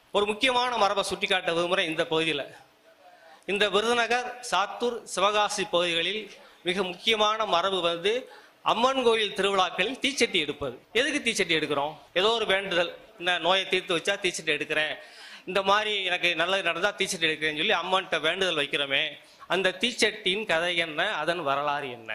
ஒரு முக்கியமான மரபை சுட்டிக்காட்ட விரும்புகிறேன் இந்த பகுதியில் இந்த விருதுநகர் சாத்தூர் சிவகாசி பகுதிகளில் மிக முக்கியமான மரபு வந்து அம்மன் கோயில் திருவிழாக்களில் தீச்சட்டி எடுப்பது எதுக்கு தீச்சட்டி எடுக்கிறோம் ஏதோ ஒரு வேண்டுதல் இந்த நோயை தீர்த்து வச்சா தீச்சட்டி எடுக்கிறேன் இந்த மாதிரி எனக்கு நல்லது நடந்தால் தீச்சட்டி எடுக்கிறேன்னு சொல்லி அம்மன்கிட்ட வேண்டுதல் வைக்கிறோமே அந்த தீச்சட்டியின் கதை என்ன அதன் வரலாறு என்ன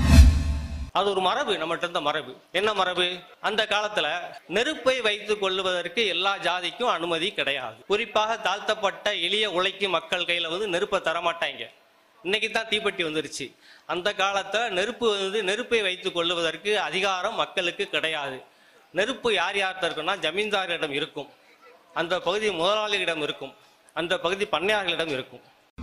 அது ஒரு மரபு நம்மகிட்ட இருந்த மரபு என்ன மரபு அந்த காலத்துல நெருப்பை வைத்துக் கொள்ளுவதற்கு எல்லா ஜாதிக்கும் அனுமதி கிடையாது குறிப்பாக தாழ்த்தப்பட்ட எளிய உழைக்கும் மக்கள் கையில வந்து நெருப்பை தரமாட்டாங்க இன்னைக்கு தான் தீப்பெட்டி வந்துருச்சு அந்த காலத்துல நெருப்பு வந்து நெருப்பை வைத்துக் கொள்ளுவதற்கு அதிகாரம் மக்களுக்கு கிடையாது நெருப்பு யார் யார்கிட்ட இருக்குன்னா ஜமீன்தாரிடம் இருக்கும் அந்த பகுதி முதலாளிகளிடம் இருக்கும் அந்த பகுதி பண்ணையார்களிடம் இருக்கும்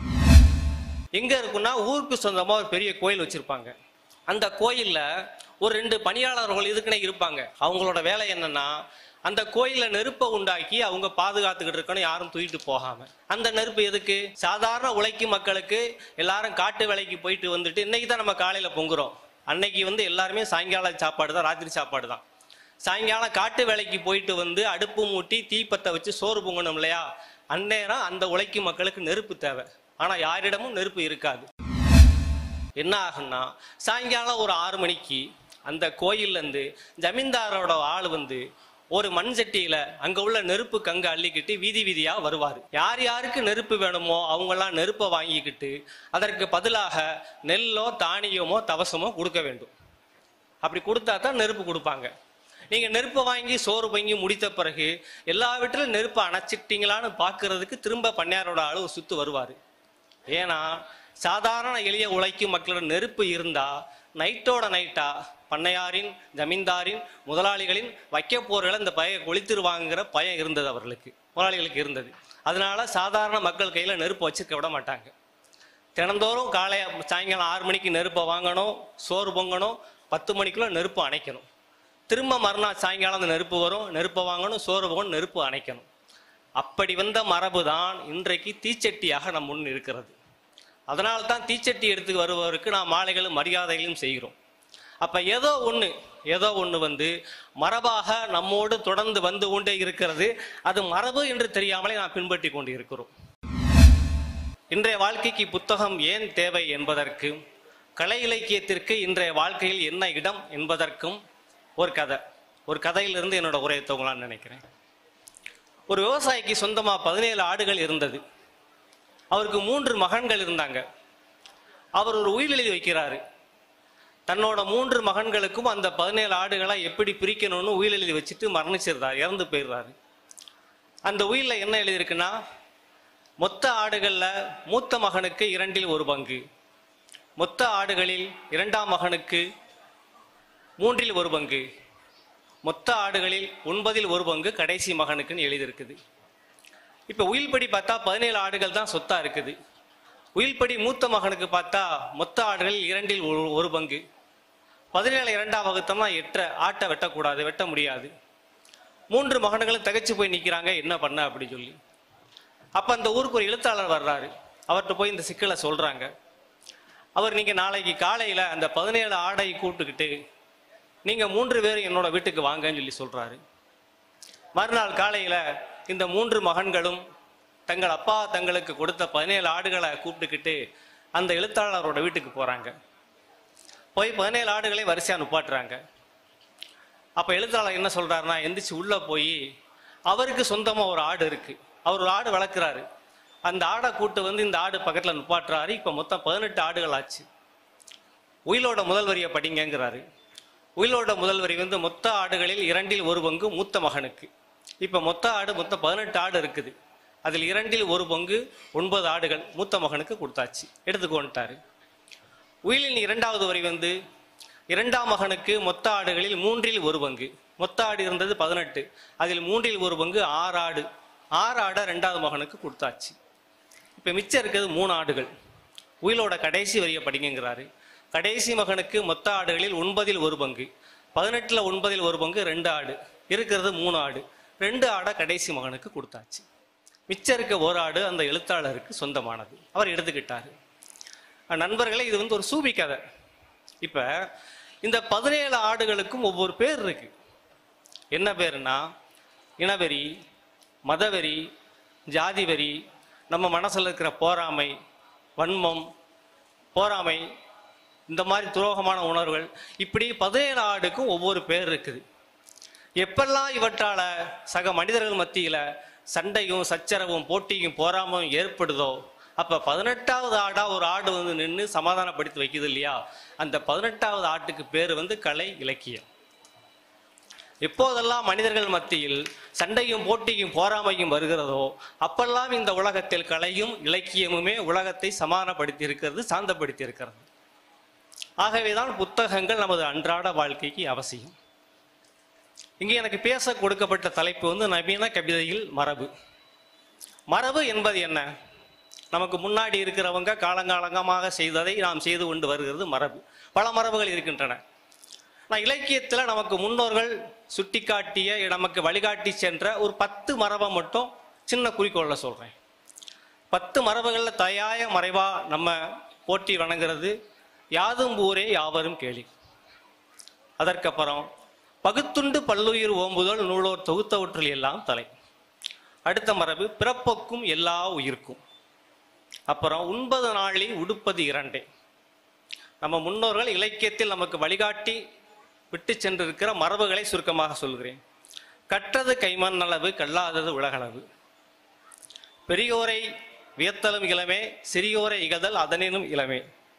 எங்க இருக்குன்னா ஊருக்கு சொந்தமா ஒரு பெரிய கோயில் வச்சிருப்பாங்க அந்த கோயில்ல ஒரு ரெண்டு பணியாளர்கள் இதுக்குன்னே இருப்பாங்க அவங்களோட வேலை என்னன்னா அந்த கோயில நெருப்பை உண்டாக்கி அவங்க பாதுகாத்துக்கிட்டு இருக்கணும் யாரும் தூக்கிட்டு போகாம அந்த நெருப்பு எதுக்கு சாதாரண உழைக்கும் மக்களுக்கு எல்லாரும் காட்டு வேலைக்கு போயிட்டு வந்துட்டு இன்னைக்கு தான் நம்ம காலையில பொங்குறோம் அன்னைக்கு வந்து எல்லாருமே சாயங்கால சாப்பாடு தான் ராத்திரி சாப்பாடு தான் சாயங்காலம் காட்டு வேலைக்கு போயிட்டு வந்து அடுப்பு மூட்டி தீப்பத்தை வச்சு சோறு பொங்கணும் இல்லையா அந்நேரம் அந்த உழைக்கும் மக்களுக்கு நெருப்பு தேவை ஆனா யாரிடமும் நெருப்பு இருக்காது என்ன ஆகும்னா சாயங்காலம் ஒரு ஆறு மணிக்கு அந்த கோயில்ல இருந்து ஜமீன்தாரோட ஆள் வந்து ஒரு மண் சட்டியில அங்க உள்ள நெருப்பு கங்க அள்ளிக்கிட்டு வீதி வீதியா வருவார் யார் யாருக்கு நெருப்பு வேணுமோ அவங்கெல்லாம் நெருப்பை வாங்கிக்கிட்டு அதற்கு பதிலாக நெல்லோ தானியமோ தவசமோ கொடுக்க வேண்டும் அப்படி கொடுத்தா தான் நெருப்பு கொடுப்பாங்க நீங்க நெருப்பை வாங்கி சோறு வாங்கி முடித்த பிறகு எல்லா வீட்டிலும் நெருப்பை அணைச்சிட்டீங்களான்னு பார்க்கிறதுக்கு திரும்ப பண்ணையாரோட ஆளு ஒரு சுத்து வருவாரு ஏன்னா சாதாரண எளிய உழைக்கும் மக்களோட நெருப்பு இருந்தா நைட்டோட நைட்டா பண்ணையாரின் ஜமீன்தாரின் முதலாளிகளின் வைக்க போர்களை இந்த பய கொளுத்திருவாங்கிற பயம் இருந்தது அவர்களுக்கு முதலாளிகளுக்கு இருந்தது அதனால சாதாரண மக்கள் கையில நெருப்பு வச்சிருக்க விட மாட்டாங்க தினந்தோறும் காலை சாயங்காலம் ஆறு மணிக்கு நெருப்பை வாங்கணும் சோறு பொங்கணும் பத்து மணிக்குள்ள நெருப்பு அணைக்கணும் திரும்ப மறுநாள் சாயங்காலம் அந்த நெருப்பு வரும் நெருப்பை வாங்கணும் சோறு பொங்கணும் நெருப்பு அணைக்கணும் அப்படி வந்த மரபு தான் இன்றைக்கு தீச்சட்டியாக நம் முன் இருக்கிறது அதனால தான் தீச்சட்டி எடுத்து வருபவருக்கு நாம் மாலைகளும் மரியாதைகளும் செய்கிறோம் அப்ப ஏதோ ஒண்ணு ஏதோ ஒண்ணு வந்து மரபாக நம்மோடு தொடர்ந்து வந்து கொண்டே இருக்கிறது அது மரபு என்று தெரியாமலே நாம் பின்பற்றி கொண்டு இருக்கிறோம் இன்றைய வாழ்க்கைக்கு புத்தகம் ஏன் தேவை என்பதற்கு கலை இலக்கியத்திற்கு இன்றைய வாழ்க்கையில் என்ன இடம் என்பதற்கும் ஒரு கதை ஒரு கதையிலிருந்து என்னோட உரையை துவங்கலாம்னு நினைக்கிறேன் ஒரு விவசாயிக்கு சொந்தமா பதினேழு ஆடுகள் இருந்தது அவருக்கு மூன்று மகன்கள் இருந்தாங்க அவர் ஒரு உயில் எழுதி வைக்கிறாரு தன்னோட மூன்று மகன்களுக்கும் அந்த பதினேழு ஆடுகளை எப்படி பிரிக்கணும்னு உயில் எழுதி வச்சுட்டு மரணிச்சிருந்தார் இறந்து போயிடுறாரு அந்த உயிலில் என்ன எழுதியிருக்குன்னா மொத்த ஆடுகளில் மூத்த மகனுக்கு இரண்டில் ஒரு பங்கு மொத்த ஆடுகளில் இரண்டாம் மகனுக்கு மூன்றில் ஒரு பங்கு மொத்த ஆடுகளில் ஒன்பதில் ஒரு பங்கு கடைசி மகனுக்குன்னு எழுதியிருக்குது இப்போ உயில்படி பார்த்தா பதினேழு ஆடுகள் தான் சொத்தா இருக்குது உயில்படி மூத்த மகனுக்கு பார்த்தா மொத்த ஆடுகளில் இரண்டில் ஒரு ஒரு பங்கு பதினேழு இரண்டாம் வகுத்தம்னா எட்ட ஆட்டை வெட்டக்கூடாது வெட்ட முடியாது மூன்று மகன்களும் தகைச்சு போய் நிற்கிறாங்க என்ன பண்ண அப்படி சொல்லி அப்போ அந்த ஊருக்கு ஒரு எழுத்தாளர் வர்றாரு அவர்கிட்ட போய் இந்த சிக்கலை சொல்றாங்க அவர் நீங்க நாளைக்கு காலையில அந்த பதினேழு ஆடை கூட்டுக்கிட்டு நீங்க மூன்று பேரும் என்னோட வீட்டுக்கு வாங்கன்னு சொல்லி சொல்றாரு மறுநாள் காலையில இந்த மூன்று மகன்களும் தங்கள் அப்பா தங்களுக்கு கொடுத்த பதினேழு ஆடுகளை கூப்பிட்டுக்கிட்டு அந்த எழுத்தாளரோட வீட்டுக்கு போறாங்க போய் பதினேழு ஆடுகளை வரிசையா நுப்பாட்டுறாங்க அப்ப எழுத்தாளர் என்ன சொல்றாருன்னா எந்திரிச்சு உள்ள போய் அவருக்கு சொந்தமா ஒரு ஆடு இருக்கு அவர் ஒரு ஆடு வளர்க்குறாரு அந்த ஆடை கூட்டு வந்து இந்த ஆடு பக்கத்துல நுப்பாட்டுறாரு இப்ப மொத்தம் பதினெட்டு ஆடுகள் ஆச்சு உயிலோட முதல் வரியை படிங்கங்கிறாரு உயிலோட முதல் வரி வந்து மொத்த ஆடுகளில் இரண்டில் ஒரு பங்கு மூத்த மகனுக்கு இப்ப மொத்த ஆடு மொத்தம் பதினெட்டு ஆடு இருக்குது அதில் இரண்டில் ஒரு பங்கு ஒன்பது ஆடுகள் மூத்த மகனுக்கு கொடுத்தாச்சு எடுத்துக்கொண்டுட்டாரு உயிலின் இரண்டாவது வரி வந்து இரண்டாம் மகனுக்கு மொத்த ஆடுகளில் மூன்றில் ஒரு பங்கு மொத்த ஆடு இருந்தது பதினெட்டு அதில் மூன்றில் ஒரு பங்கு ஆறு ஆடு ஆறு ஆடை ரெண்டாவது மகனுக்கு கொடுத்தாச்சு இப்போ மிச்சம் இருக்கிறது மூணு ஆடுகள் உயிலோட கடைசி வரியை படிங்கங்கிறாரு கடைசி மகனுக்கு மொத்த ஆடுகளில் ஒன்பதில் ஒரு பங்கு பதினெட்டில் ஒன்பதில் ஒரு பங்கு ரெண்டு ஆடு இருக்கிறது மூணு ஆடு ரெண்டு ஆடை கடைசி மகனுக்கு கொடுத்தாச்சு மிச்சம் இருக்க ஒரு ஆடு அந்த எழுத்தாளருக்கு சொந்தமானது அவர் எடுத்துக்கிட்டாரு அஹ் நண்பர்களே இது வந்து ஒரு சூபி கதை இப்ப இந்த பதினேழு ஆடுகளுக்கும் ஒவ்வொரு பேர் இருக்கு என்ன பேருனா இனவெறி மதவெறி ஜாதி வெறி நம்ம மனசில் இருக்கிற போராமை வன்மம் போராமை இந்த மாதிரி துரோகமான உணர்வுகள் இப்படி பதினேழு ஆடுக்கும் ஒவ்வொரு பேர் இருக்குது எப்பெல்லாம் இவற்றால சக மனிதர்கள் மத்தியில சண்டையும் சச்சரவும் போட்டியும் போராமையும் ஏற்படுதோ அப்ப பதினெட்டாவது ஆடா ஒரு ஆடு வந்து நின்று சமாதானப்படுத்தி வைக்குது இல்லையா அந்த பதினெட்டாவது ஆட்டுக்கு பேர் வந்து கலை இலக்கியம் எப்போதெல்லாம் மனிதர்கள் மத்தியில் சண்டையும் போட்டியும் போராமையும் வருகிறதோ அப்பெல்லாம் இந்த உலகத்தில் கலையும் இலக்கியமுமே உலகத்தை சமாதானப்படுத்தி இருக்கிறது சாந்தப்படுத்தி இருக்கிறது ஆகவேதான் புத்தகங்கள் நமது அன்றாட வாழ்க்கைக்கு அவசியம் இங்கே எனக்கு பேச கொடுக்கப்பட்ட தலைப்பு வந்து நவீன கவிதையில் மரபு மரபு என்பது என்ன நமக்கு முன்னாடி இருக்கிறவங்க காலங்காலங்கமாக செய்ததை நாம் செய்து கொண்டு வருகிறது மரபு பல மரபுகள் இருக்கின்றன நான் இலக்கியத்தில் நமக்கு முன்னோர்கள் சுட்டிக்காட்டிய நமக்கு வழிகாட்டி சென்ற ஒரு பத்து மரபை மட்டும் சின்ன குறிக்கோளில் சொல்கிறேன் பத்து மரபுகளில் தயாய மறைவா நம்ம போற்றி வணங்குறது யாதும் ஊரே யாவரும் கேளி அதற்கப்புறம் பகுத்துண்டு பல்லுயிர் ஓம்புதல் நூலோர் தொகுத்தவற்றில் எல்லாம் தலை அடுத்த மரபு பிறப்புக்கும் எல்லா உயிர்க்கும் அப்புறம் உண்பது நாளில் உடுப்பது இரண்டே நம்ம முன்னோர்கள் இலக்கியத்தில் நமக்கு வழிகாட்டி விட்டு சென்றிருக்கிற மரபுகளை சுருக்கமாக சொல்கிறேன் கற்றது கைமண் அளவு கல்லாதது உலகளவு பெரியோரை வியத்தலும் இளமே சிறியோரை இகதல் அதனினும் இளமே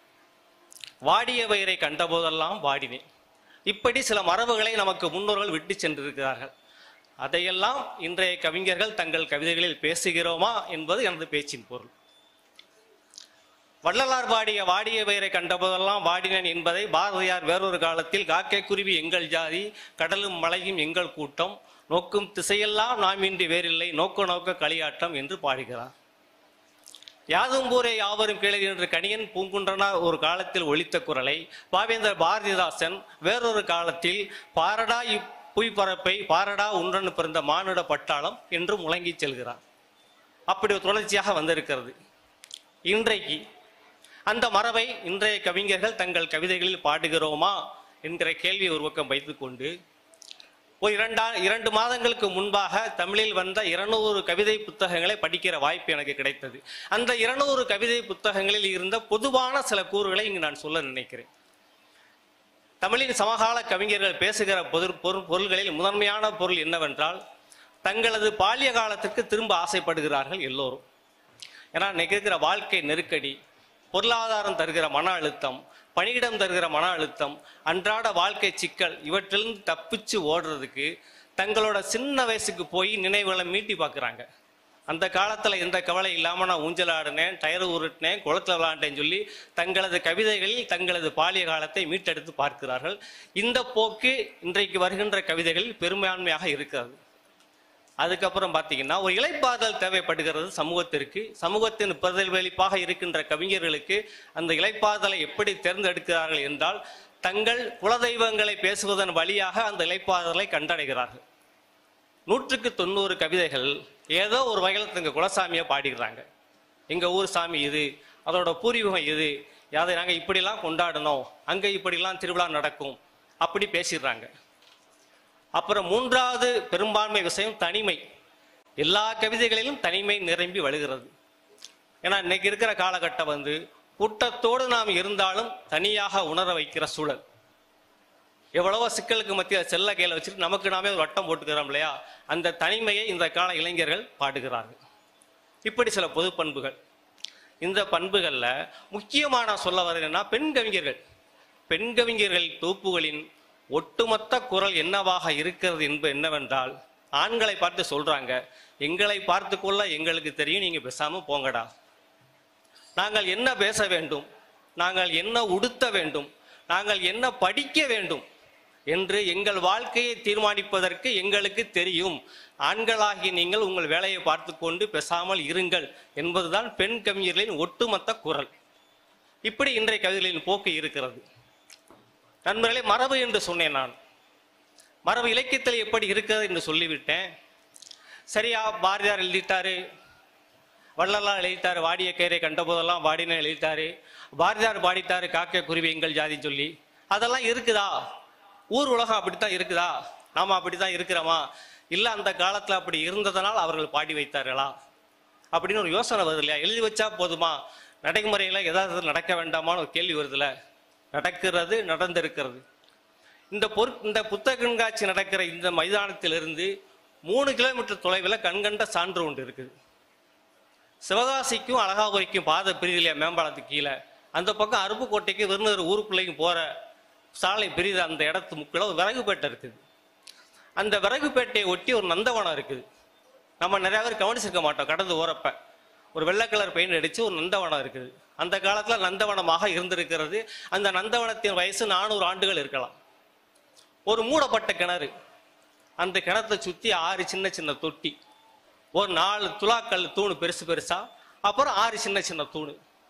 வாடிய வயிறை கண்டபோதெல்லாம் வாடினேன் இப்படி சில மரபுகளை நமக்கு முன்னோர்கள் விட்டு சென்றிருக்கிறார்கள் அதையெல்லாம் இன்றைய கவிஞர்கள் தங்கள் கவிதைகளில் பேசுகிறோமா என்பது எனது பேச்சின் பொருள் வள்ளலார் பாடிய வாடிய பெயரை கண்டபோதெல்லாம் வாடினேன் என்பதை பாரதியார் வேறொரு காலத்தில் காக்கை குருவி எங்கள் ஜாதி கடலும் மலையும் எங்கள் கூட்டம் நோக்கும் திசையெல்லாம் நாம் இன்றி வேறில்லை நோக்க நோக்க களியாட்டம் என்று பாடுகிறார் யாதும் ஊரே யாவரும் கேளு என்று கணியன் பூங்குன்றனார் ஒரு காலத்தில் ஒலித்த குரலை பாவேந்தர் பாரதிதாசன் வேறொரு காலத்தில் பாரடா இப்புய்பரப்பை பாரடா உன்றன் பிறந்த மானுட பட்டாளம் என்று முழங்கி செல்கிறார் அப்படி ஒரு தொடர்ச்சியாக வந்திருக்கிறது இன்றைக்கு அந்த மரபை இன்றைய கவிஞர்கள் தங்கள் கவிதைகளில் பாடுகிறோமா என்கிற கேள்வியை ஒரு பக்கம் வைத்துக்கொண்டு ஒரு இரண்டா இரண்டு மாதங்களுக்கு முன்பாக தமிழில் வந்த இருநூறு கவிதை புத்தகங்களை படிக்கிற வாய்ப்பு எனக்கு கிடைத்தது அந்த இருநூறு கவிதை புத்தகங்களில் இருந்த பொதுவான சில கூறுகளை இங்கு நான் சொல்ல நினைக்கிறேன் தமிழின் சமகால கவிஞர்கள் பேசுகிற பொது பொருள் பொருள்களில் முதன்மையான பொருள் என்னவென்றால் தங்களது பாலிய காலத்திற்கு திரும்ப ஆசைப்படுகிறார்கள் எல்லோரும் ஏன்னா இன்னைக்கு இருக்கிற வாழ்க்கை நெருக்கடி பொருளாதாரம் தருகிற மன அழுத்தம் பணியிடம் தருகிற மன அழுத்தம் அன்றாட வாழ்க்கை சிக்கல் இவற்றிலிருந்து தப்பிச்சு ஓடுறதுக்கு தங்களோட சின்ன வயசுக்கு போய் நினைவுகளை மீட்டி பார்க்குறாங்க அந்த காலத்தில் எந்த கவலை இல்லாமல் நான் ஊஞ்சல் ஆடினேன் டயர் உருட்டினேன் குளத்தில் விளாண்டேன்னு சொல்லி தங்களது கவிதைகளில் தங்களது பாலிய காலத்தை மீட்டெடுத்து பார்க்கிறார்கள் இந்த போக்கு இன்றைக்கு வருகின்ற கவிதைகளில் பெரும்பான்மையாக இருக்கிறது அதுக்கப்புறம் பார்த்தீங்கன்னா ஒரு இலைப்பாதல் தேவைப்படுகிறது சமூகத்திற்கு சமூகத்தின் பிரதிபலிப்பாக இருக்கின்ற கவிஞர்களுக்கு அந்த இலைப்பாதலை எப்படி தேர்ந்தெடுக்கிறார்கள் என்றால் தங்கள் குலதெய்வங்களை பேசுவதன் வழியாக அந்த இலைப்பாதலை கண்டடைகிறார்கள் நூற்றுக்கு தொண்ணூறு கவிதைகள் ஏதோ ஒரு வகையில் தங்க குலசாமியை பாடிடுறாங்க எங்கள் ஊர் சாமி இது அதோட பூர்வீகம் இது அதை நாங்கள் இப்படிலாம் கொண்டாடணும் அங்கே இப்படிலாம் திருவிழா நடக்கும் அப்படி பேசிடுறாங்க அப்புறம் மூன்றாவது பெரும்பான்மை விஷயம் தனிமை எல்லா கவிதைகளிலும் தனிமை நிரம்பி வழுகிறது ஏன்னா இன்னைக்கு இருக்கிற காலகட்டம் வந்து கூட்டத்தோடு நாம் இருந்தாலும் தனியாக உணர வைக்கிற சூழல் எவ்வளவோ சிக்கலுக்கு மத்தியில் செல்ல கையில் வச்சுட்டு நமக்கு நாமே ஒரு வட்டம் போட்டுக்கிறோம் இல்லையா அந்த தனிமையை இந்த கால இளைஞர்கள் பாடுகிறார்கள் இப்படி சில பொது பண்புகள் இந்த பண்புகளில் முக்கியமாக நான் சொல்ல வரேன்னா பெண் கவிஞர்கள் பெண் கவிஞர்கள் தொகுப்புகளின் ஒட்டுமொத்த குரல் என்னவாக இருக்கிறது என்பது என்னவென்றால் ஆண்களை பார்த்து சொல்றாங்க எங்களை பார்த்து கொள்ள எங்களுக்கு தெரியும் நீங்க பேசாம போங்கடா நாங்கள் என்ன பேச வேண்டும் நாங்கள் என்ன உடுத்த வேண்டும் நாங்கள் என்ன படிக்க வேண்டும் என்று எங்கள் வாழ்க்கையை தீர்மானிப்பதற்கு எங்களுக்கு தெரியும் ஆண்களாகி நீங்கள் உங்கள் வேலையை பார்த்து கொண்டு பேசாமல் இருங்கள் என்பதுதான் பெண் கவிஞர்களின் ஒட்டுமொத்த குரல் இப்படி இன்றைய கவிதைகளின் போக்கு இருக்கிறது நண்பர்களே மரபு என்று சொன்னேன் நான் மரபு இலக்கியத்தில் எப்படி இருக்கிறது என்று சொல்லிவிட்டேன் சரியா பாரதியார் எழுதிட்டாரு வள்ளலார் எழுதிட்டாரு வாடிய கயிறை கண்டபோதெல்லாம் வாடின எழுதிட்டாரு பாரதியார் பாடிட்டாரு காக்கை குருவி எங்கள் ஜாதி சொல்லி அதெல்லாம் இருக்குதா ஊர் உலகம் அப்படித்தான் இருக்குதா நாம அப்படித்தான் இருக்கிறோமா இல்லை அந்த காலத்தில் அப்படி இருந்ததனால் அவர்கள் பாடி வைத்தார்களா அப்படின்னு ஒரு யோசனை வருது இல்லையா எழுதி வச்சா போதுமா நடைமுறையில் ஏதாவது நடக்க வேண்டாமான்னு ஒரு கேள்வி வருதுல்ல நடக்கிறது நடந்திருக்கிறது இந்த பொரு இந்த புத்தக கண்காட்சி நடக்கிற இந்த மைதானத்திலிருந்து மூணு கிலோமீட்டர் தொலைவில் கண்கண்ட சான்று ஒன்று இருக்குது சிவகாசிக்கும் அழகாபுரிக்கும் பாதை பிரிதிலையா மேம்பாலத்துக்கு கீழே அந்த பக்கம் அருப்புக்கோட்டைக்கு விருதுநகர் ஊருக்குள்ளேயும் போகிற சாலை பிரிது அந்த இடத்து முக்கில் ஒரு விறகுப்பேட்டை இருக்குது அந்த விறகுப்பேட்டையை ஒட்டி ஒரு நந்தவனம் இருக்குது நம்ம நிறைய பேர் கவனிச்சிருக்க மாட்டோம் கடந்து ஓரப்ப ஒரு வெள்ளை கலர் பெயிண்ட் அடித்து ஒரு நந்தவனம் இருக்குது அந்த காலத்தில் நந்தவனமாக இருந்திருக்கிறது அந்த நந்தவனத்தின் வயசு நானூறு ஆண்டுகள் இருக்கலாம் ஒரு மூடப்பட்ட கிணறு அந்த கிணத்தை சுற்றி ஆறு சின்ன சின்ன தொட்டி ஒரு நாலு துலாக்கல் தூணு பெருசு பெருசா அப்புறம் ஆறு சின்ன சின்ன தூணு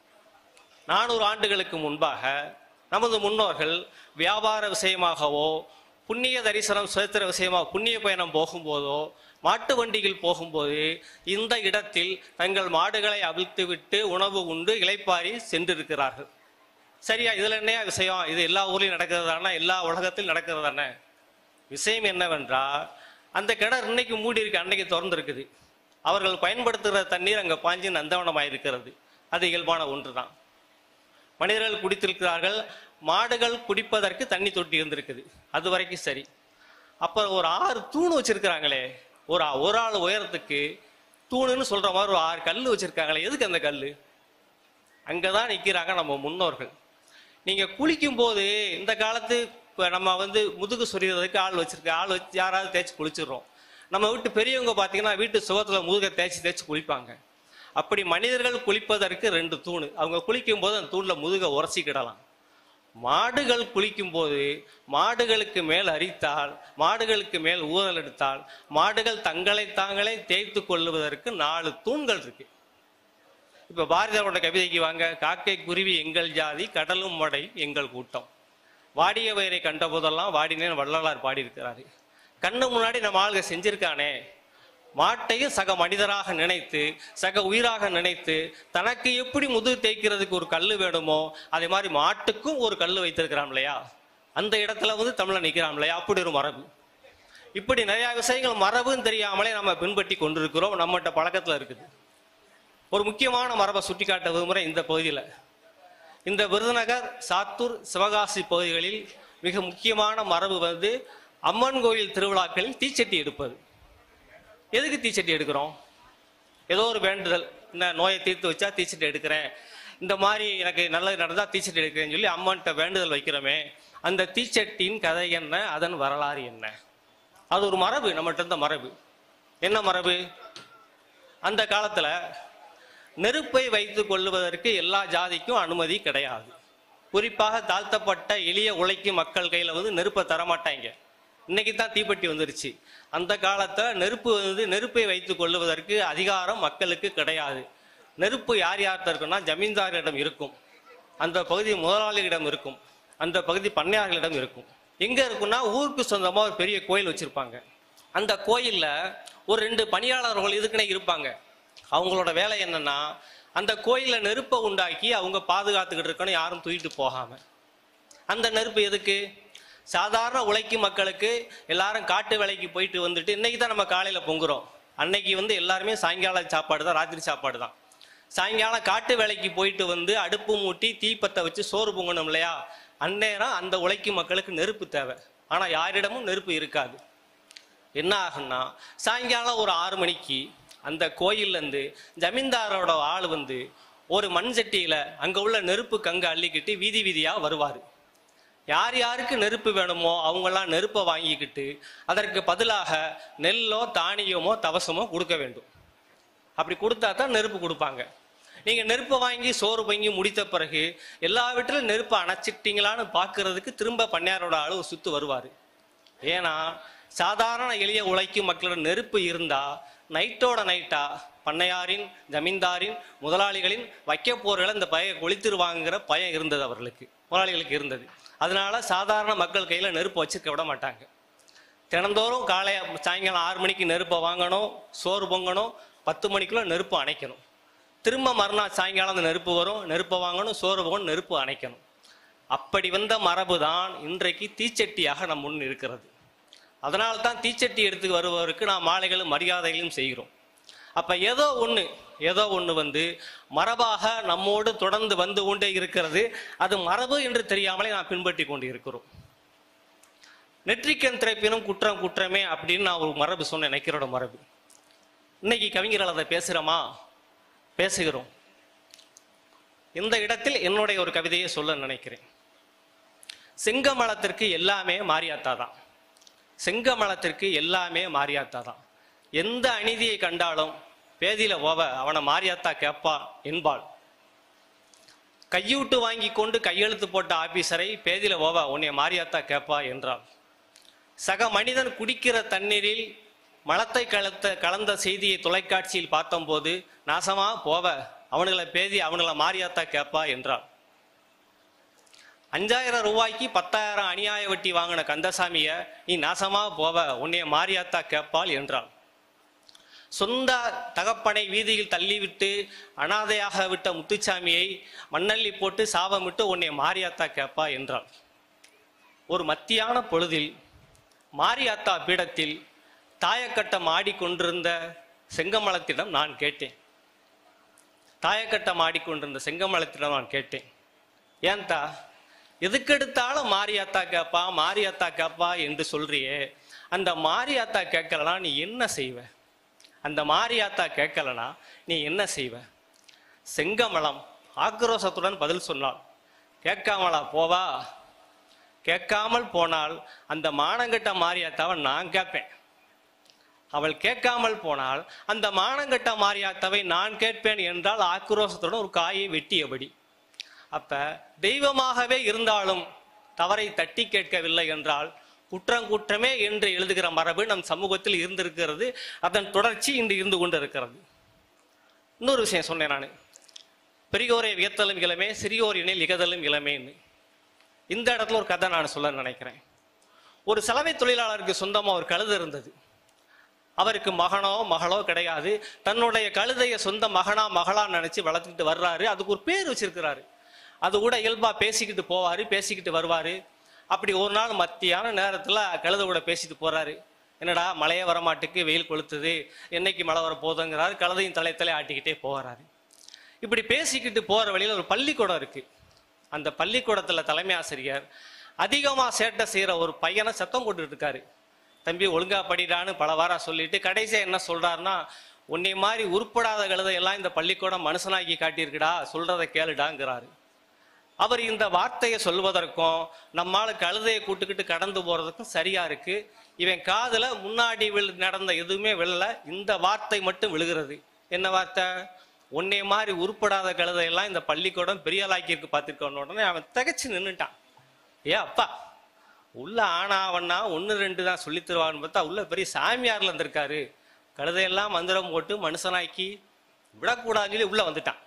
நானூறு ஆண்டுகளுக்கு முன்பாக நமது முன்னோர்கள் வியாபார விஷயமாகவோ புண்ணிய தரிசனம் சுதந்திர விஷயமாக புண்ணிய பயணம் போகும்போதோ மாட்டு வண்டியில் போகும்போது இந்த இடத்தில் தங்கள் மாடுகளை அவிழ்த்து விட்டு உணவு உண்டு இளைப்பாரி சென்றிருக்கிறார்கள் சரியா இதுல என்னையா விஷயம் இது எல்லா ஊர்லயும் நடக்கிறது தானே எல்லா உலகத்திலும் நடக்கிறது தானே விஷயம் என்னவென்றால் அந்த கிணறு இன்னைக்கு மூடி இருக்கு அன்னைக்கு திறந்து இருக்குது அவர்கள் பயன்படுத்துகிற தண்ணீர் அங்கே பாஞ்சு நந்தவனமாக இருக்கிறது அது இயல்பான ஒன்று தான் மனிதர்கள் குடித்திருக்கிறார்கள் மாடுகள் குடிப்பதற்கு தண்ணி தொட்டி இருந்திருக்குது அது வரைக்கும் சரி அப்புறம் ஒரு ஆறு தூண் வச்சிருக்கிறாங்களே ஒரு ஒரு ஆள் உயரத்துக்கு தூணுன்னு சொல்ற மாதிரி ஒரு ஆறு கல் வச்சிருக்காங்களே எதுக்கு அந்த கல் அங்கதான் நிக்கிறாங்க நம்ம முன்னோர்கள் நீங்க குளிக்கும் போது இந்த காலத்து இப்ப நம்ம வந்து முதுகு சொரியறதுக்கு ஆள் வச்சிருக்க ஆள் வச்சு யாராவது தேய்ச்சி குளிச்சிடுறோம் நம்ம வீட்டு பெரியவங்க பார்த்தீங்கன்னா வீட்டு சுகத்துல முதுகை தேய்ச்சி தேய்ச்சி குளிப்பாங்க அப்படி மனிதர்கள் குளிப்பதற்கு ரெண்டு தூணு அவங்க குளிக்கும் போது அந்த தூண்ல முதுகை உரசிக்கிடலாம் மாடுகள் குளிக்கும் போது மாடுகளுக்கு மேல் அரித்தால் மாடுகளுக்கு மேல் ஊறல் எடுத்தால் மாடுகள் தங்களை தாங்களே தேய்த்து கொள்ளுவதற்கு நாலு தூண்கள் இருக்கு இப்ப பாரதியாரோட கவிதைக்கு வாங்க காக்கை குருவி எங்கள் ஜாதி கடலும் மடை எங்கள் கூட்டம் வாடிய வயிறை கண்ட போதெல்லாம் வாடினேன் வள்ளலார் பாடியிருக்கிறாரு கண்ணு முன்னாடி நம்ம ஆளுங்க செஞ்சிருக்கானே மாட்டையும் சக மனிதராக நினைத்து சக உயிராக நினைத்து தனக்கு எப்படி முதுகு தேய்க்கிறதுக்கு ஒரு கல் வேணுமோ அதே மாதிரி மாட்டுக்கும் ஒரு கல் வைத்திருக்கிறான் இல்லையா அந்த இடத்துல வந்து தமிழன் நிற்கிறான் இல்லையா அப்படி ஒரு மரபு இப்படி நிறைய விஷயங்கள் மரபுன்னு தெரியாமலே நம்ம பின்பற்றி கொண்டிருக்கிறோம் நம்மகிட்ட பழக்கத்துல இருக்குது ஒரு முக்கியமான மரபை சுட்டிக்காட்ட விரும்புகிற இந்த பகுதியில் இந்த விருதுநகர் சாத்தூர் சிவகாசி பகுதிகளில் மிக முக்கியமான மரபு வந்து அம்மன் கோயில் திருவிழாக்களில் தீச்சட்டி எடுப்பது எதுக்கு தீச்சட்டி எடுக்கிறோம் ஏதோ ஒரு வேண்டுதல் இந்த நோயை தீர்த்து வச்சா தீச்சட்டி எடுக்கிறேன் இந்த மாதிரி எனக்கு நல்லது நடந்தால் தீச்சட்டி எடுக்கிறேன்னு சொல்லி அம்மன்கிட்ட வேண்டுதல் வைக்கிறோமே அந்த தீச்சட்டியின் கதை என்ன அதன் வரலாறு என்ன அது ஒரு மரபு நம்மகிட்ட இருந்த மரபு என்ன மரபு அந்த காலத்துல நெருப்பை வைத்துக் கொள்ளுவதற்கு எல்லா ஜாதிக்கும் அனுமதி கிடையாது குறிப்பாக தாழ்த்தப்பட்ட எளிய உழைக்கும் மக்கள் கையில வந்து நெருப்பை தரமாட்டாங்க இன்னைக்கு தான் தீப்பெட்டி வந்துருச்சு அந்த காலத்துல நெருப்பு வந்து நெருப்பை வைத்துக் கொள்ளுவதற்கு அதிகாரம் மக்களுக்கு கிடையாது நெருப்பு யார் யார்கிட்ட இருக்குன்னா ஜமீன்தாரிடம் இருக்கும் அந்த பகுதி முதலாளிகளிடம் இருக்கும் அந்த பகுதி பண்ணையார்களிடம் இருக்கும் எங்க இருக்குன்னா ஊருக்கு சொந்தமா ஒரு பெரிய கோயில் வச்சிருப்பாங்க அந்த கோயில்ல ஒரு ரெண்டு பணியாளர்கள் இதுக்குன்னே இருப்பாங்க அவங்களோட வேலை என்னன்னா அந்த கோயில்ல நெருப்பை உண்டாக்கி அவங்க பாதுகாத்துக்கிட்டு இருக்கணும் யாரும் தூக்கிட்டு போகாம அந்த நெருப்பு எதுக்கு சாதாரண உழைக்கும் மக்களுக்கு எல்லாரும் காட்டு வேலைக்கு போயிட்டு வந்துட்டு இன்னைக்கு தான் நம்ம காலையில பொங்குறோம் அன்னைக்கு வந்து எல்லாருமே சாயங்கால சாப்பாடு தான் ராத்திரி சாப்பாடு தான் சாயங்காலம் காட்டு வேலைக்கு போயிட்டு வந்து அடுப்பு மூட்டி தீப்பத்தை வச்சு சோறு பொங்கணும் இல்லையா அந்நேரம் அந்த உழைக்கும் மக்களுக்கு நெருப்பு தேவை ஆனா யாரிடமும் நெருப்பு இருக்காது என்ன ஆகும்னா சாயங்காலம் ஒரு ஆறு மணிக்கு அந்த கோயில்லேருந்து ஜமீன்தாரோட ஆள் வந்து ஒரு மண் சட்டியில அங்க உள்ள நெருப்பு கங்க அள்ளிக்கிட்டு வீதி வீதியா வருவார் யார் யாருக்கு நெருப்பு வேணுமோ அவங்கெல்லாம் நெருப்பை வாங்கிக்கிட்டு அதற்கு பதிலாக நெல்லோ தானியமோ தவசமோ கொடுக்க வேண்டும் அப்படி கொடுத்தா தான் நெருப்பு கொடுப்பாங்க நீங்க நெருப்பை வாங்கி சோறு வாங்கி முடித்த பிறகு எல்லா வீட்டிலும் நெருப்பை அணைச்சிட்டீங்களான்னு பார்க்கறதுக்கு திரும்ப பண்ணையாரோட ஆளு ஒரு சுத்து வருவாரு ஏன்னா சாதாரண எளிய உழைக்கும் மக்களோட நெருப்பு இருந்தா நைட்டோட நைட்டா பண்ணையாரின் ஜமீன்தாரின் முதலாளிகளின் வைக்க போர்களை இந்த பய கொளித்திருவாங்கிற பயம் இருந்தது அவர்களுக்கு முதலாளிகளுக்கு இருந்தது அதனால சாதாரண மக்கள் கையில நெருப்பு வச்சிருக்க விட மாட்டாங்க தினந்தோறும் காலை சாயங்காலம் ஆறு மணிக்கு நெருப்பை வாங்கணும் சோறு பொங்கணும் பத்து மணிக்குள்ள நெருப்பு அணைக்கணும் திரும்ப மறுநாள் சாயங்காலம் அந்த நெருப்பு வரும் நெருப்பை வாங்கணும் சோறு பொங்கணும் நெருப்பு அணைக்கணும் அப்படி வந்த மரபு தான் இன்றைக்கு தீச்சட்டியாக நம் முன் இருக்கிறது அதனால தான் தீச்சட்டி எடுத்து வருபவருக்கு நாம் மாலைகளும் மரியாதைகளும் செய்கிறோம் அப்ப ஏதோ ஒண்ணு ஏதோ ஒண்ணு வந்து மரபாக நம்மோடு தொடர்ந்து வந்து கொண்டே இருக்கிறது அது மரபு என்று தெரியாமலே நாம் பின்பற்றி கொண்டு இருக்கிறோம் நெற்றிக்கண் திரைப்பினும் குற்றம் குற்றமே அப்படின்னு நான் ஒரு மரபு சொன்னேன் நைக்கரோட மரபு இன்னைக்கு கவிஞர்கள் அதை பேசுகிறோமா பேசுகிறோம் இந்த இடத்தில் என்னுடைய ஒரு கவிதையை சொல்ல நினைக்கிறேன் செங்கமலத்திற்கு எல்லாமே மாரியாத்தா தான் செங்கமலத்திற்கு எல்லாமே மாரியாத்தா தான் எந்த அநீதியை கண்டாலும் பேதியில ஓவ அவனை மாரியாத்தா கேட்பா என்பாள் கையூட்டு வாங்கி கொண்டு கையெழுத்து போட்ட ஆபீசரை பேதியில ஓவ உன்னை மாரியாத்தா கேட்பா என்றாள் சக மனிதன் குடிக்கிற தண்ணீரில் மலத்தை கலந்த கலந்த செய்தியை தொலைக்காட்சியில் பார்த்தம்போது நாசமா போவ அவனுங்களை பேதி அவனுங்களை மாரியாத்தா கேட்பா என்றாள் அஞ்சாயிரம் ரூபாய்க்கு பத்தாயிரம் அநியாய வட்டி வாங்கின கந்தசாமிய நீ நாசமா போவ உன்னைய மாரியாத்தா கேட்பாள் என்றாள் சொந்த தகப்பனை வீதியில் தள்ளிவிட்டு அனாதையாக விட்ட முத்துச்சாமியை மண்ணள்ளி போட்டு சாபமிட்டு உன்னை மாரியாத்தா கேட்பா என்றாள் ஒரு மத்தியான பொழுதில் மாரியாத்தா பீடத்தில் தாயக்கட்டம் ஆடிக்கொண்டிருந்த செங்கமலத்திடம் நான் கேட்டேன் தாயக்கட்டம் ஆடிக்கொண்டிருந்த செங்கமலத்திடம் நான் கேட்டேன் ஏன்தா எதுக்கெடுத்தாலும் மாரியாத்தா கேப்பா மாரியாத்தா கேப்பா என்று சொல்றியே அந்த மாரியாத்தா கேட்கலனா நீ என்ன செய்வ அந்த மாரியாத்தா கேட்கலனா நீ என்ன செய்வ செங்கமலம் ஆக்ரோஷத்துடன் பதில் சொன்னாள் கேட்காமலா போவா கேட்காமல் போனால் அந்த மானங்கட்ட மாரியாத்தாவை நான் கேட்பேன் அவள் கேட்காமல் போனால் அந்த மானங்கட்ட மாரியாத்தாவை நான் கேட்பேன் என்றால் ஆக்ரோஷத்துடன் ஒரு காயை வெட்டியபடி அப்ப தெய்வமாகவே இருந்தாலும் தவறை தட்டி கேட்கவில்லை என்றால் குற்றம் குற்றமே என்று எழுதுகிற மரபு நம் சமூகத்தில் இருந்திருக்கிறது அதன் தொடர்ச்சி இன்று இருந்து கொண்டு இருக்கிறது இன்னொரு விஷயம் சொன்னேன் நான் பெரியோரை வியத்தலும் இளமே சிறியோர் இணையில் இகதலும் இளமேன்னு இந்த இடத்துல ஒரு கதை நான் சொல்ல நினைக்கிறேன் ஒரு சலவை தொழிலாளருக்கு சொந்தமா ஒரு கழுதை இருந்தது அவருக்கு மகனோ மகளோ கிடையாது தன்னுடைய கழுதையை சொந்த மகனா மகளா நினைச்சு வளர்த்துக்கிட்டு வர்றாரு அதுக்கு ஒரு பேர் வச்சிருக்கிறாரு அது கூட இயல்பா பேசிக்கிட்டு போவாரு பேசிக்கிட்டு வருவாரு அப்படி ஒரு நாள் மத்தியான நேரத்துல கழுதை கூட பேசிட்டு போறாரு என்னடா மழையே வரமாட்டுக்கு வெயில் கொளுத்துது என்னைக்கு மழை வர போதுங்கிறாரு கழுதையும் தலை தலை ஆட்டிக்கிட்டே போகிறாரு இப்படி பேசிக்கிட்டு போற வழியில ஒரு பள்ளிக்கூடம் இருக்கு அந்த பள்ளிக்கூடத்துல தலைமை ஆசிரியர் அதிகமா சேட்டை செய்யற ஒரு பையனை சத்தம் போட்டுட்டு இருக்காரு தம்பி ஒழுங்கா படிடான்னு பல வாரம் சொல்லிட்டு கடைசியா என்ன சொல்றாருன்னா உன்னை மாதிரி உருப்படாத கழுதையெல்லாம் இந்த பள்ளிக்கூடம் மனுஷனாக்கி காட்டியிருக்குடா சொல்றதை கேளுடாங்கிறாரு அவர் இந்த வார்த்தையை சொல்வதற்கும் நம்மால கழுதையை கூட்டுக்கிட்டு கடந்து போறதுக்கும் சரியா இருக்கு இவன் காதுல முன்னாடி விழு நடந்த எதுவுமே விழல இந்த வார்த்தை மட்டும் விழுகிறது என்ன வார்த்தை உன்னை மாதிரி உருப்படாத கழுதையெல்லாம் இந்த பள்ளிக்கூடம் பெரிய ஆளாக்கியிருக்கு பார்த்துருக்கோன்னு உடனே அவன் திகைச்சு நின்னுட்டான் ஏ அப்பா உள்ள ஆனாவண்ணா ஒன்று ரெண்டு தான் சொல்லித் தருவான்னு பார்த்தா உள்ள பெரிய சாமியார்ல இருந்திருக்காரு கழுதையெல்லாம் மந்திரம் போட்டு மனுஷனாக்கி விடக்கூடாதுன்னு சொல்லி உள்ள வந்துட்டான்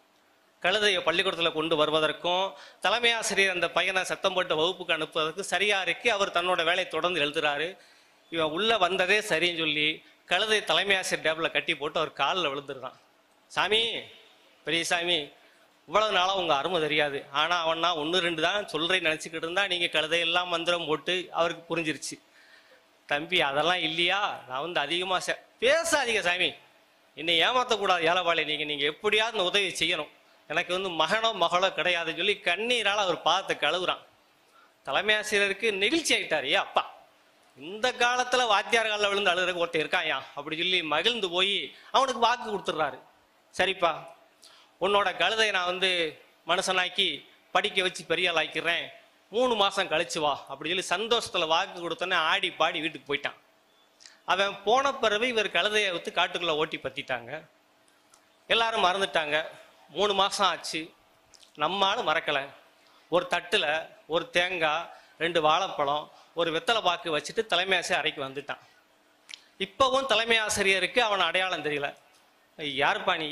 கழுதையை பள்ளிக்கூடத்தில் கொண்டு வருவதற்கும் தலைமை ஆசிரியர் அந்த பையனை சத்தம் போட்டு வகுப்புக்கு அனுப்புவதற்கும் சரியா இருக்கு அவர் தன்னோட வேலையை தொடர்ந்து எழுதுறாரு இவன் உள்ள வந்ததே சரின்னு சொல்லி கழுதை தலைமை ஆசிரியர் டேபிளில் கட்டி போட்டு அவர் காலில் விழுந்துருதான் சாமி பெரிய சாமி இவ்வளவு நாளா உங்க அருமை தெரியாது ஆனா அவனா ஒன்று ரெண்டு தான் சொல்றேன்னு நினைச்சுக்கிட்டு இருந்தா நீங்க கழுதையெல்லாம் மந்திரம் போட்டு அவருக்கு புரிஞ்சிருச்சு தம்பி அதெல்லாம் இல்லையா நான் வந்து அதிகமா சே- பேசாதீங்க சாமி என்னை ஏமாத்தக்கூடாது ஏலவாளி நீங்க நீங்க எப்படியாவது இந்த உதவி செய்யணும் எனக்கு வந்து மகனோ மகளோ கிடையாதுன்னு சொல்லி கண்ணீரால அவர் பார்த்து கழுவுறான் தலைமை ஆசிரியருக்கு நெகிழ்ச்சி ஆயிட்டாரு ஏ அப்பா இந்த காலத்துல வாத்தியார் காலில் விழுந்து அழுகிறக்கு ஒருத்தன் இருக்காயா அப்படி சொல்லி மகிழ்ந்து போய் அவனுக்கு வாக்கு கொடுத்துட்றாரு சரிப்பா உன்னோட கழுதையை நான் வந்து மனுஷனாக்கி படிக்க வச்சு பெரிய ஆள் ஆக்கிடுறேன் மூணு மாசம் கழிச்சு வா அப்படி சொல்லி சந்தோஷத்துல வாக்கு கொடுத்தோன்னே ஆடி பாடி வீட்டுக்கு போயிட்டான் அவன் போன பிறகு இவர் கழுதையை வித்து காட்டுக்குள்ள ஓட்டி பத்திட்டாங்க எல்லாரும் மறந்துட்டாங்க மூணு மாசம் ஆச்சு நம்மாலும் மறக்கலை ஒரு தட்டுல ஒரு தேங்காய் ரெண்டு வாழைப்பழம் ஒரு வெத்தலை பாக்கு வச்சுட்டு தலைமை ஆசிரியர் அறைக்கு வந்துட்டான் இப்பவும் தலைமை ஆசிரியருக்கு அவன் அடையாளம் தெரியல யாருப்பா நீ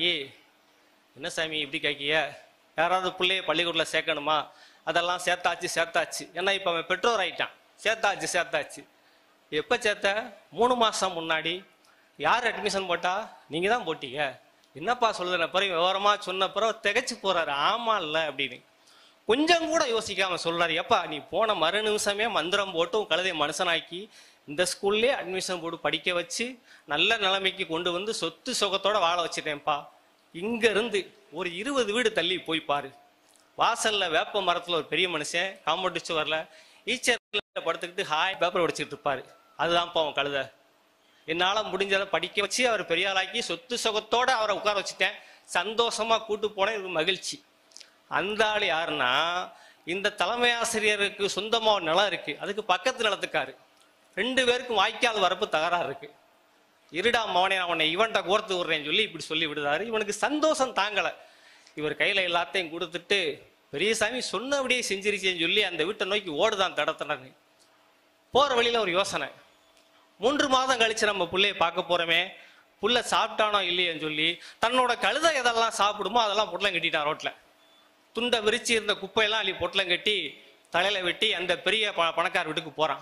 என்ன சாமி இப்படி கேட்கிய யாராவது பிள்ளைய பள்ளிக்கூடத்தில் சேர்க்கணுமா அதெல்லாம் சேர்த்தாச்சு சேர்த்தாச்சு ஏன்னா இப்போ அவன் பெற்றோர் ஆயிட்டான் சேர்த்தாச்சு சேர்த்தாச்சு எப்போ சேர்த்த மூணு மாதம் முன்னாடி யார் அட்மிஷன் போட்டா நீங்கள் தான் போட்டீங்க என்னப்பா சொல்லுதுன பிறகு விவரமாக சொன்ன பிறகு திகைச்சு போறாரு ஆமா இல்லை அப்படின்னு கொஞ்சம் கூட யோசிக்காம சொல்றாரு எப்பா நீ போன மறு நிமிஷமே மந்திரம் போட்டு உன் கழுதையை மனுஷனாக்கி இந்த ஸ்கூல்லே அட்மிஷன் போட்டு படிக்க வச்சு நல்ல நிலைமைக்கு கொண்டு வந்து சொத்து சுகத்தோட வாழ வச்சுட்டேன்ப்பா இங்க இருந்து ஒரு இருபது வீடு தள்ளி போய் பாரு வாசல்ல வேப்ப மரத்துல ஒரு பெரிய மனுஷன் காம்பவுண்ட் சுவர்ல ஈச்சர்ல படுத்துக்கிட்டு ஹாய் பேப்பர் படிச்சுட்டு இருப்பாரு அதுதான்ப்பா அவன் கழுத என்னால முடிஞ்சதை படிக்க வச்சு அவர் பெரிய ஆளாக்கி சொத்து சுகத்தோட அவரை உட்கார வச்சுட்டேன் சந்தோஷமா கூட்டு போனேன் இது மகிழ்ச்சி அந்த ஆள் யாருன்னா இந்த தலைமை ஆசிரியருக்கு சொந்தமா ஒரு நிலம் இருக்கு அதுக்கு பக்கத்து நிலத்துக்காரு ரெண்டு பேருக்கும் வாய்க்கால் வரப்பு தகராறு இருக்கு இருடா மவனே நான் உன்னை இவன்ட்ட கோர்த்து விடுறேன்னு சொல்லி இப்படி சொல்லி விடுதாரு இவனுக்கு சந்தோஷம் தாங்கல இவர் கையில எல்லாத்தையும் கொடுத்துட்டு பெரியசாமி சொன்னபடியே செஞ்சிருச்சேன்னு சொல்லி அந்த வீட்டை நோக்கி ஓடுதான் தடத்தனன்னு போற வழியில ஒரு யோசனை மூன்று மாதம் கழிச்சு நம்ம புள்ளைய பார்க்க போறோமே புள்ள சாப்பிட்டானோ இல்லையேன்னு சொல்லி தன்னோட கழுதை எதெல்லாம் சாப்பிடுமோ அதெல்லாம் பொட்டலம் கட்டிட்டான் ரோட்ல துண்டை விரிச்சு இருந்த குப்பையெல்லாம் அள்ளி பொட்டலம் கட்டி தலையில வெட்டி அந்த பெரிய ப- பணக்கார வீட்டுக்கு போறான்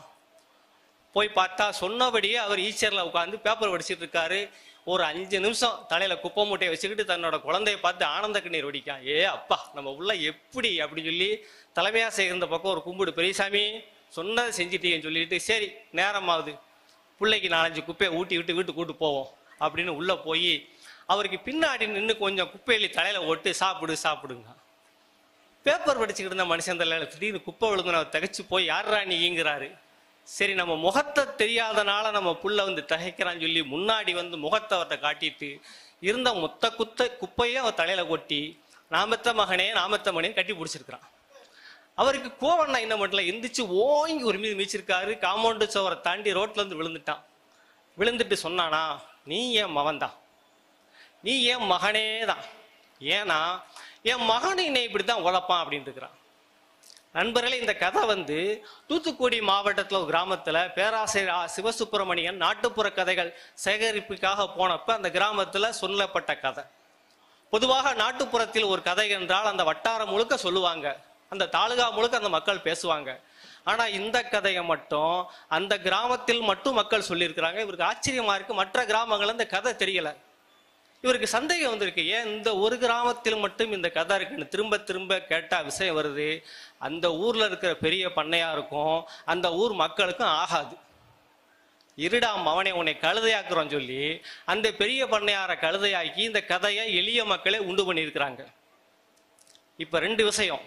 போய் பார்த்தா சொன்னபடியே அவர் ஈச்சர்ல உட்காந்து பேப்பர் படிச்சிட்டு இருக்காரு ஒரு அஞ்சு நிமிஷம் தலையில குப்பை மூட்டையை வச்சுக்கிட்டு தன்னோட குழந்தைய பார்த்து ஆனந்த கண்ணீர் வடிக்கான் ஏ அப்பா நம்ம உள்ள எப்படி அப்படின்னு சொல்லி தலைமையா சேர்ந்த பக்கம் ஒரு கும்பிடு பெரியசாமி சொன்னதை செஞ்சிட்டீங்கன்னு சொல்லிட்டு சரி நேரமாகுது பிள்ளைக்கு நாலஞ்சு குப்பையை ஊட்டி விட்டு வீட்டுக்கு கூட்டு போவோம் அப்படின்னு உள்ள போய் அவருக்கு பின்னாடி நின்று கொஞ்சம் குப்பையில தலையில ஒட்டு சாப்பிடு சாப்பிடுங்க பேப்பர் படிச்சுக்கிட்டு இருந்த மனுஷன் தலையில திடீர்னு குப்பை விழுந்து திகைச்சு போய் யாரா நீங்கிறாரு சரி நம்ம முகத்தை தெரியாதனால நம்ம புள்ள வந்து திகைக்கிறான்னு சொல்லி முன்னாடி வந்து முகத்தை அவர்கிட்ட காட்டிட்டு இருந்த மொத்த குத்த குப்பையும் அவர் தலையில கொட்டி நாமத்த மகனே நாமத்த மகனே கட்டி பிடிச்சிருக்கிறான் அவருக்கு கோவண்ணா என்ன பண்ணல எந்திரிச்சு ஓங்கி ஒரு மீது மீச்சிருக்காரு காம்பவுண்டு சோவரை தாண்டி ரோட்ல இருந்து விழுந்துட்டான் விழுந்துட்டு சொன்னானா நீ என் மவன்தான் நீ என் மகனே தான் ஏன்னா என் மகன் என்னை இப்படித்தான் உழப்பான் அப்படின்னு இருக்கிறான் நண்பர்களே இந்த கதை வந்து தூத்துக்குடி மாவட்டத்தில் ஒரு கிராமத்தில் பேராசிரியர் ஆ. சிவசுப்பிரமணியன் நாட்டுப்புற கதைகள் சேகரிப்புக்காக போனப்ப அந்த கிராமத்தில் சொல்லப்பட்ட கதை பொதுவாக நாட்டுப்புறத்தில் ஒரு கதை என்றால் அந்த வட்டாரம் முழுக்க சொல்லுவாங்க அந்த தாலுகா முழுக்க அந்த மக்கள் பேசுவாங்க ஆனா இந்த கதையை மட்டும் அந்த கிராமத்தில் மட்டும் மக்கள் சொல்லியிருக்கிறாங்க இவருக்கு ஆச்சரியமா இருக்கு மற்ற கிராமங்கள்ல இந்த கதை தெரியல இவருக்கு சந்தேகம் வந்திருக்கு ஏன் இந்த ஒரு கிராமத்தில் மட்டும் இந்த கதை இருக்குன்னு திரும்ப திரும்ப கேட்டா விஷயம் வருது அந்த ஊர்ல இருக்கிற பெரிய பண்ணையாருக்கும் அந்த ஊர் மக்களுக்கும் ஆகாது இருடா மவனே உன்னை கழுதையாக்குறோம் சொல்லி அந்த பெரிய பண்ணையார கழுதையாக்கி இந்த கதையை எளிய மக்களே உண்டு பண்ணியிருக்கிறாங்க இப்ப ரெண்டு விஷயம்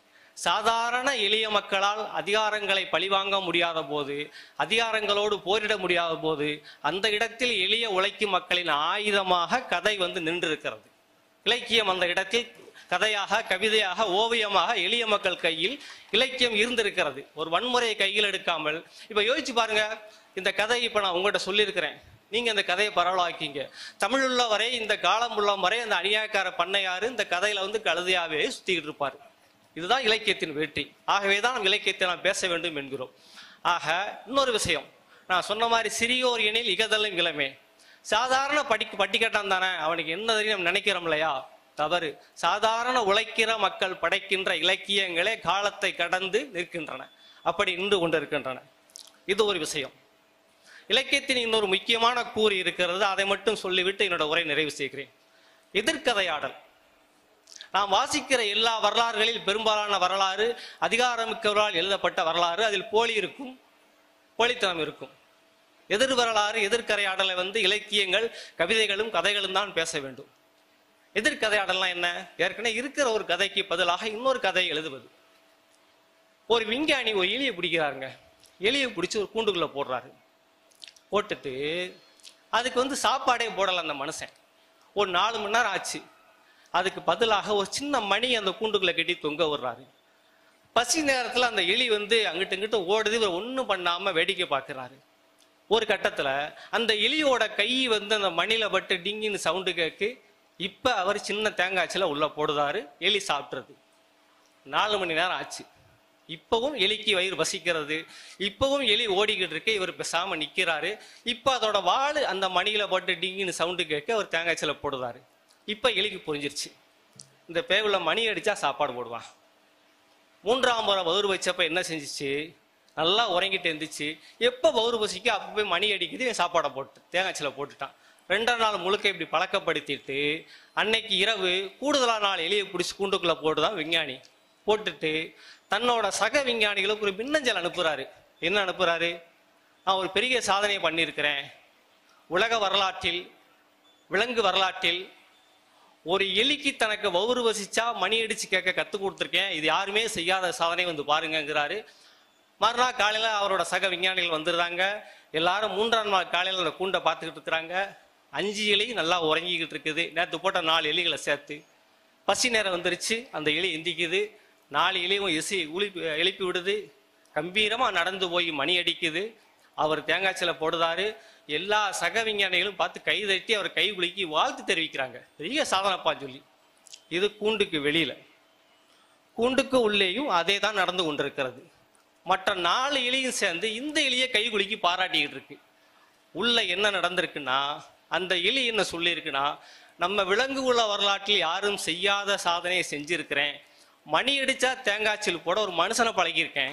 சாதாரண எளிய மக்களால் அதிகாரங்களை பழிவாங்க முடியாத போது அதிகாரங்களோடு போரிட முடியாத போது அந்த இடத்தில் எளிய உழைக்கும் மக்களின் ஆயுதமாக கதை வந்து நின்றிருக்கிறது இலக்கியம் அந்த இடத்தில் கதையாக கவிதையாக ஓவியமாக எளிய மக்கள் கையில் இலக்கியம் இருந்திருக்கிறது ஒரு வன்முறையை கையில் எடுக்காமல் இப்ப யோசிச்சு பாருங்க இந்த கதை இப்ப நான் உங்கள்கிட்ட சொல்லியிருக்கிறேன் நீங்க இந்த கதையை பரவலாக்கிங்க தமிழ் உள்ள வரை இந்த காலம் உள்ள வரை அந்த அநியாயக்கார பண்ணையாரு இந்த கதையில வந்து கழுதையாவே சுத்திக்கிட்டு இருப்பாரு இதுதான் இலக்கியத்தின் வெற்றி ஆகவே தான் நாம் இலக்கியத்தை நாம் பேச வேண்டும் என்கிறோம் ஆக இன்னொரு விஷயம் நான் சொன்ன மாதிரி சிறியோர் எனில் இகதலும் இளமே சாதாரண படிக்க பட்டிக்கட்டான் தானே அவனுக்கு என்ன தெரியும் நம்ம நினைக்கிறோம் இல்லையா தவறு சாதாரண உழைக்கிற மக்கள் படைக்கின்ற இலக்கியங்களே காலத்தை கடந்து நிற்கின்றன அப்படி நின்று கொண்டிருக்கின்றன இது ஒரு விஷயம் இலக்கியத்தின் இன்னொரு முக்கியமான கூறு இருக்கிறது அதை மட்டும் சொல்லிவிட்டு என்னோட உரை நிறைவு செய்கிறேன் எதிர்கதையாடல் நாம் வாசிக்கிற எல்லா வரலாறுகளில் பெரும்பாலான வரலாறு அதிகாரமிக்கவரால் எழுதப்பட்ட வரலாறு அதில் போலி இருக்கும் போலித்தனம் இருக்கும் எதிர் வரலாறு எதிர்கதையாடலை வந்து இலக்கியங்கள் கவிதைகளும் கதைகளும் தான் பேச வேண்டும் எதிர்கதையாடல்லாம் என்ன ஏற்கனவே இருக்கிற ஒரு கதைக்கு பதிலாக இன்னொரு கதை எழுதுவது ஒரு விஞ்ஞானி ஒரு எலியை பிடிக்கிறாருங்க எலியை பிடிச்சி ஒரு கூண்டுக்குள்ள போடுறாரு போட்டுட்டு அதுக்கு வந்து சாப்பாடே போடல அந்த மனுஷன் ஒரு நாலு மணி நேரம் ஆச்சு அதுக்கு பதிலாக ஒரு சின்ன மணி அந்த கூண்டுக்குள்ள கட்டி தொங்க விடுறாரு பசி நேரத்துல அந்த எலி வந்து அங்கிட்டு இங்கிட்டு ஓடுது இவர் ஒன்றும் பண்ணாம வேடிக்கை பார்க்கறாரு ஒரு கட்டத்துல அந்த எலியோட கை வந்து அந்த மணில பட்டு டிங்கின்னு சவுண்டு கேக்கு இப்ப அவர் சின்ன தேங்காய்ச்சில உள்ள போடுதாரு எலி சாப்பிட்றது நாலு மணி நேரம் ஆச்சு இப்பவும் எலிக்கு வயிறு வசிக்கிறது இப்பவும் எலி ஓடிக்கிட்டு இருக்கு இவர் பேசாம நிக்கிறாரு இப்ப அதோட வாள் அந்த மணியில போட்டு டிங்கின்னு சவுண்டு கேட்க அவர் தேங்காய்ச்சில போடுதாரு இப்ப எலிக்கு புரிஞ்சிருச்சு இந்த பேவுல மணி அடிச்சா சாப்பாடு போடுவான் மூன்றாம் முறை வவுறு வச்சப்ப என்ன செஞ்சுச்சு நல்லா உறங்கிட்டு இருந்துச்சு எப்போ வவுறு பசிக்கு அப்போ போய் மணி அடிக்குது இவன் சாப்பாடை போட்டு தேங்காய்ச்சில போட்டுட்டான் ரெண்டாம் நாள் முழுக்க இப்படி பழக்கப்படுத்திட்டு அன்னைக்கு இரவு கூடுதலான நாள் எலியை பிடிச்சி கூண்டுக்குள்ள போட்டுதான் விஞ்ஞானி போட்டுட்டு தன்னோட சக விஞ்ஞானிகளுக்கு ஒரு மின்னஞ்சல் அனுப்புறாரு என்ன அனுப்புறாரு நான் ஒரு பெரிய சாதனை பண்ணியிருக்கிறேன் உலக வரலாற்றில் விலங்கு வரலாற்றில் ஒரு எலிக்கு தனக்கு வவுறு வசிச்சா மணி அடிச்சு கேட்க கற்றுக் கொடுத்துருக்கேன் இது யாருமே செய்யாத சாதனை வந்து பாருங்கங்கிறாரு மறுநாள் காலையில் அவரோட சக விஞ்ஞானிகள் வந்துடுறாங்க எல்லாரும் மூன்றாம் நாள் காலையில் அந்த கூண்டை பார்த்துக்கிட்டு இருக்கிறாங்க அஞ்சு எலி நல்லா உறங்கிக்கிட்டு இருக்குது நேற்று போட்ட நாலு எலிகளை சேர்த்து பசி நேரம் வந்துருச்சு அந்த எலி எந்திக்குது நாலு எலியும் எசி உளிப்பி எழுப்பி விடுது கம்பீரமாக நடந்து போய் மணி அடிக்குது அவர் தேங்காய் சிலை போடுதாரு எல்லா சக விஞ்ஞானிகளும் பார்த்து கை தட்டி அவர் கை குலுக்கி வாழ்த்து தெரிவிக்கிறாங்க பெரிய சாதனைப்பா சொல்லி இது கூண்டுக்கு வெளியில கூண்டுக்கு உள்ளேயும் அதே தான் நடந்து கொண்டிருக்கிறது மற்ற நாலு எலியும் சேர்ந்து இந்த எலியை கை குலுக்கி பாராட்டிக்கிட்டு இருக்கு உள்ள என்ன நடந்திருக்குன்னா அந்த எலி என்ன சொல்லியிருக்குன்னா நம்ம விலங்கு உள்ள வரலாற்றில் யாரும் செய்யாத சாதனையை செஞ்சிருக்கிறேன் மணி அடிச்சா தேங்காய்ச்சல் போட ஒரு மனுஷனை பழகியிருக்கேன்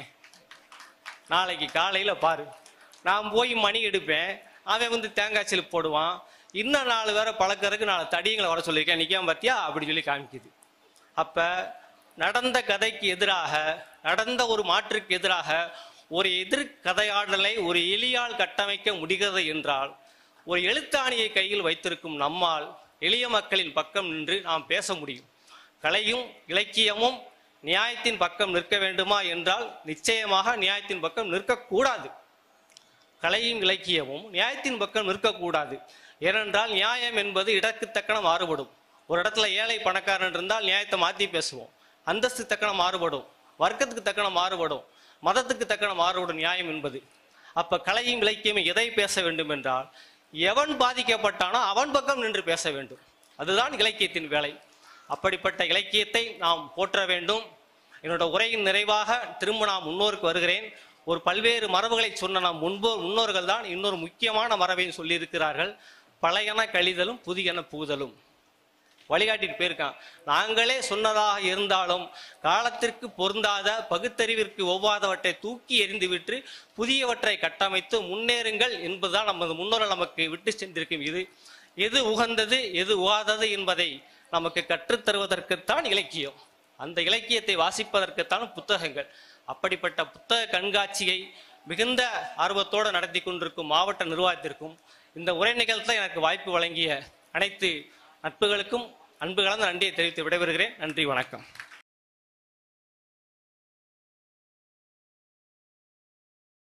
நாளைக்கு காலையில் பாரு நான் போய் மணி எடுப்பேன் அவன் வந்து தேங்காய் சிலுப்பு போடுவான் இன்னும் நாலு பேரை பழக்கறதுக்கு நாலு தடியங்களை வர சொல்லியிருக்கேன் நிற்காம பார்த்தியா அப்படி சொல்லி காமிக்குது அப்போ நடந்த கதைக்கு எதிராக நடந்த ஒரு மாற்றுக்கு எதிராக ஒரு எதிர் கதையாடலை ஒரு எளியால் கட்டமைக்க முடிகிறது என்றால் ஒரு எழுத்தாணியை கையில் வைத்திருக்கும் நம்மால் எளிய மக்களின் பக்கம் நின்று நாம் பேச முடியும் கலையும் இலக்கியமும் நியாயத்தின் பக்கம் நிற்க வேண்டுமா என்றால் நிச்சயமாக நியாயத்தின் பக்கம் நிற்கக்கூடாது கலையும் இலக்கியமும் நியாயத்தின் பக்கம் நிற்கக்கூடாது ஏனென்றால் நியாயம் என்பது இடக்கு தக்கன மாறுபடும் ஒரு இடத்துல ஏழை பணக்காரன் இருந்தால் நியாயத்தை மாற்றி பேசுவோம் அந்தஸ்து தக்கன மாறுபடும் வர்க்கத்துக்கு தக்கன மாறுபடும் மதத்துக்கு தக்கன மாறுபடும் நியாயம் என்பது அப்ப கலையும் இலக்கியமும் எதை பேச வேண்டும் என்றால் எவன் பாதிக்கப்பட்டானோ அவன் பக்கம் நின்று பேச வேண்டும் அதுதான் இலக்கியத்தின் வேலை அப்படிப்பட்ட இலக்கியத்தை நாம் போற்ற வேண்டும் என்னோட உரையின் நிறைவாக திரும்ப நான் முன்னோருக்கு வருகிறேன் ஒரு பல்வேறு மரபுகளை சொன்ன நாம் முன்போ முன்னோர்கள் தான் இன்னொரு முக்கியமான மரபையும் சொல்லியிருக்கிறார்கள் பழையன கழிதலும் புதியன புகுதலும் வழிகாட்டிட்டு போயிருக்கான் நாங்களே சொன்னதாக இருந்தாலும் காலத்திற்கு பொருந்தாத பகுத்தறிவிற்கு ஒவ்வாதவற்றை தூக்கி எறிந்துவிட்டு புதியவற்றை கட்டமைத்து முன்னேறுங்கள் என்பதுதான் நமது முன்னோர்கள் நமக்கு விட்டு சென்றிருக்கும் இது எது உகந்தது எது உகாதது என்பதை நமக்கு கற்றுத்தருவதற்குத்தான் இலக்கியம் அந்த இலக்கியத்தை வாசிப்பதற்குத்தான் புத்தகங்கள் அப்படிப்பட்ட புத்தக கண்காட்சியை மிகுந்த ஆர்வத்தோடு நடத்தி கொண்டிருக்கும் மாவட்ட நிர்வாகத்திற்கும் இந்த உரை நிகழ்த்த எனக்கு வாய்ப்பு வழங்கிய அனைத்து நட்புகளுக்கும் அன்பு கலந்த நன்றியை தெரிவித்து விடைபெறுகிறேன் நன்றி வணக்கம்